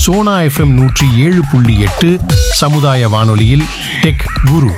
Sona FM நூற்றி ஏழு புள்ளி எட்டு சமுதாய வானொலியில் டெக் குரு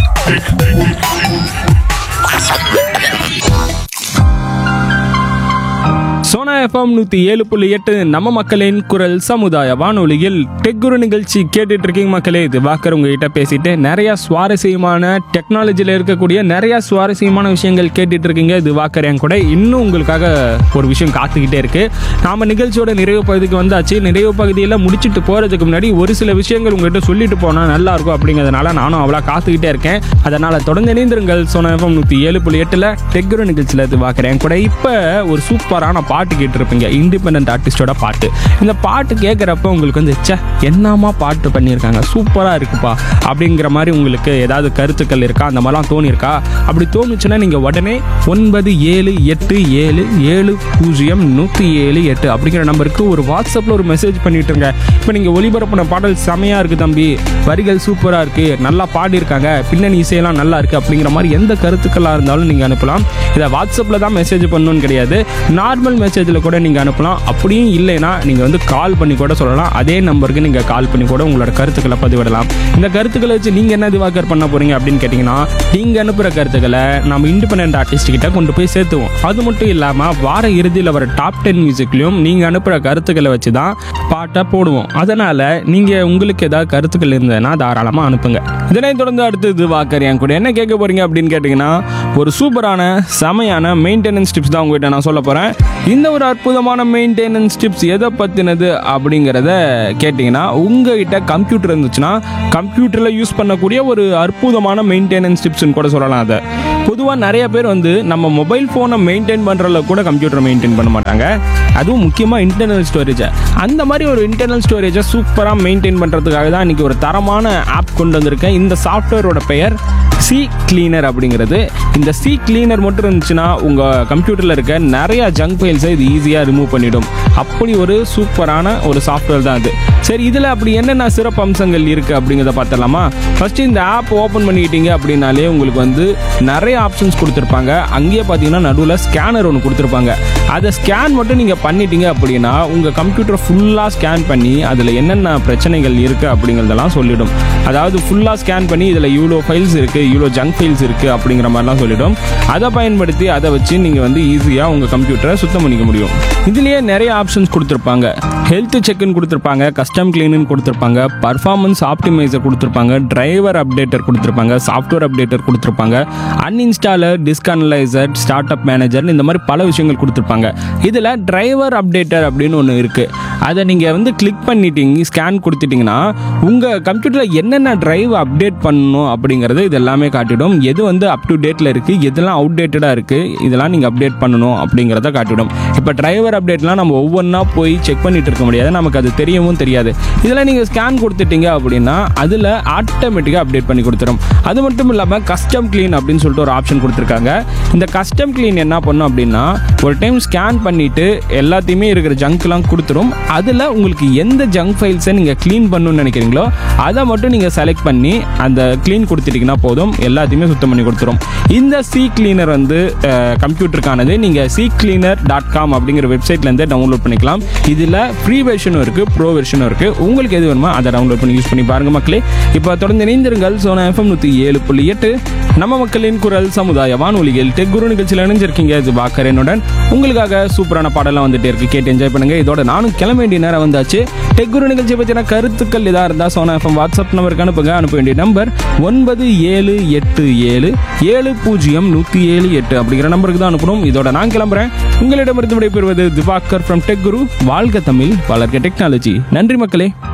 சோனா எஃப்எம் நூற்றி ஏழு புள்ளி எட்டு நம்ம மக்களின் குரல் சமுதாய வானொலியில் டெக்குரு நிகழ்ச்சி கேட்டுட்டு இருக்கீங்க மக்களே இது வாக்கர் உங்ககிட்ட பேசிட்டு நிறைய சுவாரஸ்யமான டெக்னாலஜியில் இருக்கக்கூடிய நிறைய சுவாரஸ்யமான விஷயங்கள் கேட்டுட்டு இருக்கீங்க இது வாக்கர் என் கூட இன்னும் உங்களுக்காக ஒரு விஷயம் காத்துக்கிட்டே இருக்கு நாம நிகழ்ச்சியோட நிறைவு பகுதிக்கு வந்தாச்சு நிறைவு பகுதியில் முடிச்சிட்டு போறதுக்கு முன்னாடி ஒரு சில விஷயங்கள் உங்ககிட்ட சொல்லிட்டு போனால் நல்லா இருக்கும் அப்படிங்கிறதுனால நானும் அவ்வளோ காத்துக்கிட்டே இருக்கேன் அதனால தொடர்ந்து இணைந்திருங்கள் சோனா எஃப்எம் நூற்றி ஏழு புள்ளி எட்டில் டெக்குரு நிகழ்ச்சியில் இது பார்க்குறேன் கூட இப்போ ஒரு சூப்பரான பாட்டு கேட்டிருப்பீங்க இண்டிபெண்ட் ஆர்டிஸ்டோட பாட்டு இந்த பாட்டு கேட்குறப்ப உங்களுக்கு வந்து ச்சே என்னமா பாட்டு பண்ணியிருக்காங்க சூப்பராக இருக்குப்பா அப்படிங்கிற மாதிரி உங்களுக்கு ஏதாவது கருத்துக்கள் இருக்கா அந்த மாதிரிலாம் தோணியிருக்கா அப்படி தோணுச்சுன்னா நீங்கள் உடனே ஒன்பது ஏழு எட்டு ஏழு ஏழு பூஜ்ஜியம் நூற்றி ஏழு எட்டு அப்படிங்கிற நம்பருக்கு ஒரு வாட்ஸ்அப்பில் ஒரு மெசேஜ் பண்ணிட்டுருங்க இப்போ நீங்கள் ஒளிபரப்பின பாடல் செமையாக இருக்குது தம்பி வரிகள் சூப்பராக இருக்குது நல்லா பாடியிருக்காங்க பின்னணி இசையெல்லாம் நல்லா இருக்குது அப்படிங்கிற மாதிரி எந்த கருத்துக்களாக இருந்தாலும் நீங்கள் அனுப்பலாம் இதை வாட்ஸ்அப்பில் தான் மெசேஜ் பண்ணணும்னு கிடையாது நார்மல் மெசேஜில் கூட நீங்கள் அனுப்பலாம் அப்படியும் இல்லைன்னா நீங்கள் வந்து கால் பண்ணி கூட சொல்லலாம் அதே நம்பருக்கு நீங்கள் கால் பண்ணி கூட உங்களோட கருத்துக்களை பதிவிடலாம் இந்த கருத்துக்களை வச்சு நீங்கள் என்ன திவாகர் பண்ண போகிறீங்க அப்படின்னு கேட்டிங்கன்னா நீங்கள் அனுப்புகிற கருத்துக்களை நம்ம இண்டிபெண்ட் ஆர்டிஸ்ட் கிட்ட கொண்டு போய் சேர்த்துவோம் அது மட்டும் இல்லாமல் வார இறுதியில் வர டாப் டென் மியூசிக்லையும் நீங்கள் அனுப்புகிற கருத்துக்களை வச்சு தான் பாட்டை போடுவோம் அதனால் நீங்கள் உங்களுக்கு ஏதாவது கருத்துக்கள் இருந்ததுன்னா தாராளமாக அனுப்புங்க இதனை தொடர்ந்து அடுத்தது வாக்கர் என் கூட என்ன கேட்க போறீங்க அப்படின்னு கேட்டிங்கன்னா ஒரு சூப்பரான செமையான மெயின்டெனன்ஸ் டிப்ஸ் தான் உங்ககிட்ட நான் சொல்ல போகிறேன் இந்த ஒரு அற்புதமான மெயின்டெனன்ஸ் டிப்ஸ் எதை பற்றினது அப்படிங்கிறத கேட்டிங்கன்னா உங்ககிட்ட கம்ப்யூட்டர் இருந்துச்சுன்னா கம்ப்யூட்டரில் யூஸ் பண்ணக்கூடிய ஒரு அற்புதமான மெயின்டெனன்ஸ் டிப்ஸ்னு கூட சொல்லலாம் அதை பொதுவாக நிறைய பேர் வந்து நம்ம மொபைல் ஃபோனை மெயின்டைன் பண்ணுறதுல கூட கம்ப்யூட்டரை மெயின்டைன் பண்ண மாட்டாங்க அதுவும் முக்கியமாக இன்டர்னல் ஸ்டோரேஜை அந்த மாதிரி ஒரு இன்டர்னல் ஸ்டோரேஜை சூப்பராக மெயின்டைன் பண்ணுறதுக்காக தான் இன்றைக்கி ஒரு தரமான ஆப் கொண்டு வந்திருக்கேன் இந்த சாஃப்ட்வேரோட பெயர் சி கிளீனர் அப்படிங்கிறது இந்த சி கிளீனர் மட்டும் இருந்துச்சுன்னா உங்கள் கம்ப்யூட்டரில் இருக்க நிறைய ஜங்க் ஃபைல்ஸை இது ஈஸியாக ரிமூவ் பண்ணிடும் அப்படி ஒரு சூப்பரான ஒரு சாஃப்ட்வேர் தான் இது சரி இதில் அப்படி என்னென்ன சிறப்பு அம்சங்கள் இருக்குது அப்படிங்கிறத பார்த்துடலாமா ஃபஸ்ட்டு இந்த ஆப் ஓப்பன் பண்ணிக்கிட்டீங்க அப்படின்னாலே உங்களுக்கு வந்து நிறைய ஆப்ஷன்ஸ் கொடுத்துருப்பாங்க அங்கேயே பார்த்தீங்கன்னா நடுவில் ஸ்கேனர் ஒன்று கொடுத்துருப்பாங்க அதை ஸ்கேன் மட்டும் நீங்கள் பண்ணிட்டீங்க அப்படின்னா உங்கள் கம்ப்யூட்டர் ஃபுல்லாக ஸ்கேன் பண்ணி அதில் என்னென்ன பிரச்சனைகள் இருக்குது அப்படிங்கிறதெல்லாம் சொல்லிடும் அதாவது ஃபுல்லாக ஸ்கேன் பண்ணி இதில் இவ்வளோ ஃபைல்ஸ் இருக்குது இவ்வளோ ஜங்க் ஃபைல்ஸ் இருக்குது அப்படிங்கிற மாதிரிலாம் சொல்லிடும் அதை பயன்படுத்தி அதை வச்சு நீங்கள் வந்து ஈஸியாக உங்கள் கம்ப்யூட்டரை சுத்தம் பண்ணிக்க முடியும் இதுலேயே நிறைய ஆப்ஷன்ஸ் கொடுத்துருப்பாங்க ஹெல்த் செக்னு கொடுத்துருப்பாங்க கஸ்டம் கிளீனு கொடுத்துருப்பாங்க பர்ஃபார்மன்ஸ் ஆப்டிமைசர் கொடுத்துருப்பாங்க டிரைவர் அப்டேட்டர் கொடுத்துருப்பாங்க சாஃப்ட்வேர் அப்டேட்டர் கொடுத்துருப்பாங்க uninstaller disk analyser start up manager இந்த மாதிரி பல விஷயங்கள் கொடுத்துருப்பாங்க இதில் டிரைவர் அப்டேட்டர் அப்படின்னு ஒன்று இருக்குது அதை நீங்கள் வந்து கிளிக் பண்ணிட்டீங்க ஸ்கேன் கொடுத்துட்டிங்கன்னா உங்கள் கம்ப்யூட்டரில் என்னென்ன டிரைவ் அப்டேட் பண்ணணும் அப்படிங்கிறது இது எல்லாமே காட்டிடும் எது வந்து அப் டு டேட்டில் இருக்குது எதெல்லாம் அவுடேட்டடாக இருக்குது இதெல்லாம் நீங்கள் அப்டேட் பண்ணணும் அப்படிங்கிறத காட்டிடும் இப்போ டிரைவர் அப்டேட்லாம் நம்ம ஒவ்வொன்றா போய் செக் பண்ணிட்டு இருக்க முடியாது நமக்கு அது தெரியவும் தெரியாது இதில் நீங்கள் ஸ்கேன் கொடுத்துட்டீங்க அப்படின்னா அதில் ஆட்டோமேட்டிக்காக அப்டேட் பண்ணி கொடுத்துரும் அது மட்டும் இல்லாமல் கஸ்டம் க்ளீன் அப்படின்னு சொல்லிட்டு ஒரு ஆப்ஷன் கொடுத்துருக்காங்க இந்த கஸ்டம் க்ளீன் என்ன பண்ணும் அப்படின்னா ஒரு டைம் ஸ்கேன் பண்ணிவிட்டு எல்லாத்தையுமே இருக்கிற ஜங்க்லாம் கொடுத்துரும் அதில் உங்களுக்கு எந்த ஜங்க் ஃபைல்ஸை நீங்கள் க்ளீன் பண்ணணும்னு நினைக்கிறீங்களோ அதை மட்டும் நீங்கள் செலக்ட் பண்ணி அந்த க்ளீன் கொடுத்துட்டிங்கன்னா போதும் எல்லாத்தையுமே சுத்தம் பண்ணி கொடுத்துரும் இந்த சி கிளீனர் வந்து கம்ப்யூட்டருக்கானது நீங்கள் சி கிளீனர் டாட் காம் அப்படிங்கிற வெப்சைட்லேருந்தே டவுன்லோட் பண்ணிக்கலாம் இதில் ஃப்ரீ வெர்ஷனும் இருக்குது ப்ரோ வெர்ஷனும் இருக்குது உங்களுக்கு எது வேணுமோ அதை டவுன்லோட் பண்ணி யூஸ் பண்ணி பாருங்க மக்களே இப்போ தொடர்ந்து இணைந்திருங்கள் சோனா எஃப்எம் நூற்றி ஏழு புள்ளி எட்டு நம்ம மக்களின் குரல் சமுதாய வானொலிகள் டெக் குரு நிகழ்ச்சியில் இணைஞ்சிருக்கீங்க இது பாக்கரனுடன் உங்களுக்காக சூப்பரான பாடலாம் வந்துட்டே இருக்கு கேட்டு என்ஜாய் பண்ணுங்க இதோட நானும் கிளம்ப வேண்டிய நேரம் வந்தாச்சு டெக் குரு நிகழ்ச்சியை பற்றின கருத்துக்கள் இதாக இருந்தால் சோனா எஃப்எம் வாட்ஸ்அப் நம்பருக்கு அனுப்புங்க அனுப்ப வேண்டிய நம்பர் ஒன்பது ஏழு எட்டு ஏழு ஏழு பூஜ்ஜியம் நூற்றி ஏழு எட்டு அப்படிங்கிற நம்பருக்கு தான் அனுப்பணும் இதோட நான் கிளம்புறேன் உங்களிடமிருந்து விடைபெறுவது திவாகர் ஃப்ரம் டெக் குரு வாழ்க தமிழ் வளர்க்க டெக்னாலஜி நன்றி மக்களே